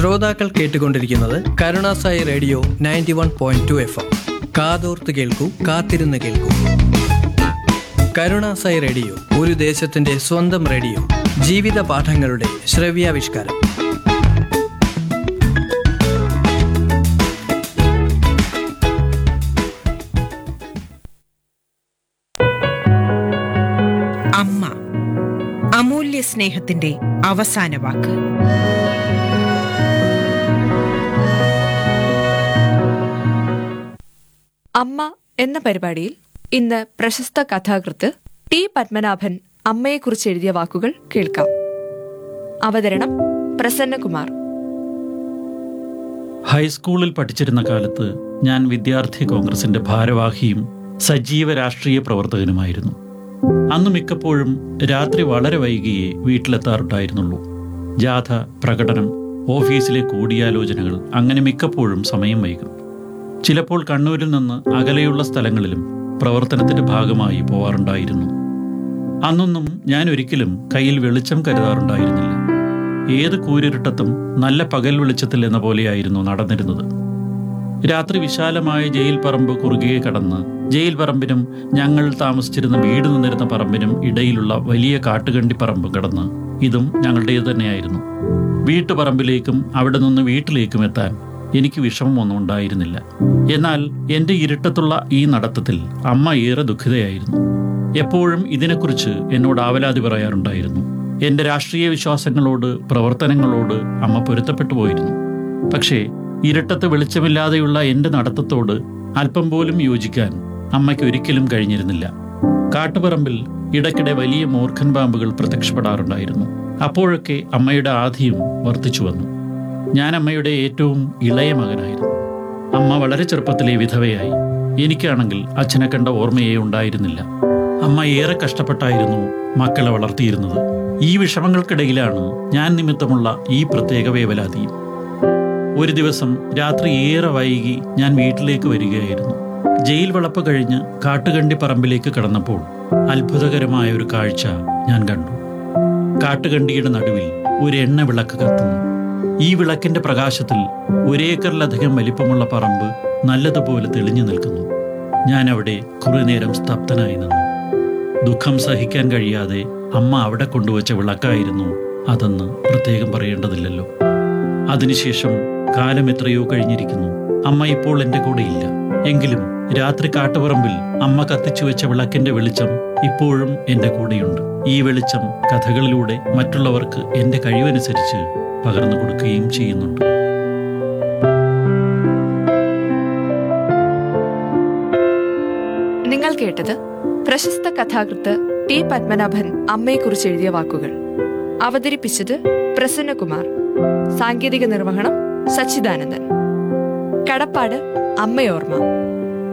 ശ്രോതാക്കൾ കേട്ടുകൊണ്ടിരിക്കുന്നത് Karunasai radio ninety one point two F M കാതോർത്ത് കേൾക്കൂ കാത്തിരുന്ന് കേൾക്കൂ കരുണാസായി റേഡിയോ ഒരു ദേശത്തിന്റെ സ്വന്തം റേഡിയോ ജീവിത പാഠങ്ങളുടെ ശ്രവ്യാവിഷ്കാരം അമ്മ അമൂല്യ സ്നേഹത്തിന്റെ അവസാന വാക്ക് അമ്മ എന്ന പരിപാടിയിൽ ഇന്ന് പ്രശസ്ത കഥാകൃത്ത് ടി പത്മനാഭൻ അമ്മയെക്കുറിച്ച് എഴുതിയ വാക്കുകൾ കേൾക്കാം അവതരണം പ്രസന്നകുമാർ ഹൈസ്കൂളിൽ പഠിച്ചിരുന്ന കാലത്ത് ഞാൻ വിദ്യാർത്ഥി കോൺഗ്രസിന്റെ ഭാരവാഹിയും സജീവ രാഷ്ട്രീയ പ്രവർത്തകനുമായിരുന്നു അന്ന് മിക്കപ്പോഴും രാത്രി വളരെ വൈകിയേ വീട്ടിലെത്താറുണ്ടായിരുന്നുള്ളൂ ജാഥ പ്രകടനം ഓഫീസിലെ കൂടിയാലോചനകൾ അങ്ങനെ മിക്കപ്പോഴും സമയം വൈകും ചിലപ്പോൾ കണ്ണൂരിൽ നിന്ന് അകലെയുള്ള സ്ഥലങ്ങളിലും പ്രവർത്തനത്തിന്റെ ഭാഗമായി പോവാറുണ്ടായിരുന്നു അന്നൊന്നും ഞാൻ ഒരിക്കലും കയ്യിൽ വെളിച്ചം കരുതാറുണ്ടായിരുന്നില്ല ഏത് കൂരിരുട്ടത്തും നല്ല പകൽ വെളിച്ചത്തിൽ എന്ന പോലെയായിരുന്നു നടന്നിരുന്നത് രാത്രി വിശാലമായ ജയിൽ പറമ്പ് കുറുകെ കടന്ന് ജയിൽ പറമ്പിനും ഞങ്ങൾ താമസിച്ചിരുന്ന വീട് നിന്നിരുന്ന പറമ്പിനും ഇടയിലുള്ള വലിയ കാട്ടുകണ്ടി പറമ്പ് കടന്ന് ഇതും ഞങ്ങളുടേത് തന്നെയായിരുന്നു വീട്ടുപറമ്പിലേക്കും അവിടെ നിന്ന് വീട്ടിലേക്കും എത്താൻ എനിക്ക് വിഷമമൊന്നും ഉണ്ടായിരുന്നില്ല എന്നാൽ എൻ്റെ ഇരുട്ടത്തുള്ള ഈ നടത്തത്തിൽ അമ്മ ഏറെ ദുഃഖിതയായിരുന്നു എപ്പോഴും ഇതിനെക്കുറിച്ച് എന്നോട് ആവലാതി പറയാറുണ്ടായിരുന്നു എൻ്റെ രാഷ്ട്രീയ വിശ്വാസങ്ങളോട് പ്രവർത്തനങ്ങളോട് അമ്മ പൊരുത്തപ്പെട്ടു പോയിരുന്നു പക്ഷേ ഇരുട്ടത്ത് വെളിച്ചമില്ലാതെയുള്ള എൻ്റെ നടത്തത്തോട് അല്പം പോലും യോജിക്കാൻ അമ്മയ്ക്ക് ഒരിക്കലും കഴിഞ്ഞിരുന്നില്ല കാട്ടുപറമ്പിൽ ഇടയ്ക്കിടെ വലിയ മൂർഖൻ പാമ്പുകൾ പ്രത്യക്ഷപ്പെടാറുണ്ടായിരുന്നു അപ്പോഴൊക്കെ അമ്മയുടെ ആധിയും വർദ്ധിച്ചു വന്നു ഞാൻ അമ്മയുടെ ഏറ്റവും ഇളയ മകനായിരുന്നു അമ്മ വളരെ ചെറുപ്പത്തിലെ വിധവയായി എനിക്കാണെങ്കിൽ അച്ഛനെ കണ്ട ഓർമ്മയേ ഉണ്ടായിരുന്നില്ല അമ്മ ഏറെ കഷ്ടപ്പെട്ടായിരുന്നു മക്കളെ വളർത്തിയിരുന്നത് ഈ വിഷമങ്ങൾക്കിടയിലാണ് ഞാൻ നിമിത്തമുള്ള ഈ പ്രത്യേക വേവലാതിയും ഒരു ദിവസം രാത്രി ഏറെ വൈകി ഞാൻ വീട്ടിലേക്ക് വരികയായിരുന്നു ജയിൽ വളപ്പ് കഴിഞ്ഞ് കാട്ടുകണ്ടി പറമ്പിലേക്ക് കടന്നപ്പോൾ അത്ഭുതകരമായ ഒരു കാഴ്ച ഞാൻ കണ്ടു കാട്ടുകണ്ടിയുടെ നടുവിൽ ഒരു എണ്ണ വിളക്ക് കത്തുന്നു ഈ വിളക്കിന്റെ പ്രകാശത്തിൽ ഒരേക്കറിലധികം വലിപ്പമുള്ള പറമ്പ് നല്ലതുപോലെ തെളിഞ്ഞു നിൽക്കുന്നു ഞാൻ അവിടെ കുറെ നേരം സ്തബ്ധനായി നിന്നു ദുഃഖം സഹിക്കാൻ കഴിയാതെ അമ്മ അവിടെ കൊണ്ടുവച്ച വിളക്കായിരുന്നു അതെന്ന് പ്രത്യേകം പറയേണ്ടതില്ലല്ലോ അതിനുശേഷം കാലം എത്രയോ കഴിഞ്ഞിരിക്കുന്നു അമ്മ ഇപ്പോൾ എൻ്റെ കൂടെ ഇല്ല എങ്കിലും രാത്രി കാട്ടുപറമ്പിൽ അമ്മ കത്തിച്ചു വെച്ച വിളക്കിന്റെ വെളിച്ചം ഇപ്പോഴും എൻ്റെ കൂടെയുണ്ട് ഈ വെളിച്ചം കഥകളിലൂടെ മറ്റുള്ളവർക്ക് എൻ്റെ കഴിവനുസരിച്ച് പകർന്നു കൊടുക്കുകയും ചെയ്യുന്നുണ്ട് നിങ്ങൾ കേട്ടത് പ്രശസ്ത കഥാകൃത്ത് ടി പത്മനാഭൻ അമ്മയെക്കുറിച്ച് എഴുതിയ വാക്കുകൾ അവതരിപ്പിച്ചത് പ്രസന്നകുമാർ സാങ്കേതിക നിർവഹണം സച്ചിദാനന്ദൻ കടപ്പാട് അമ്മയോർമ്മ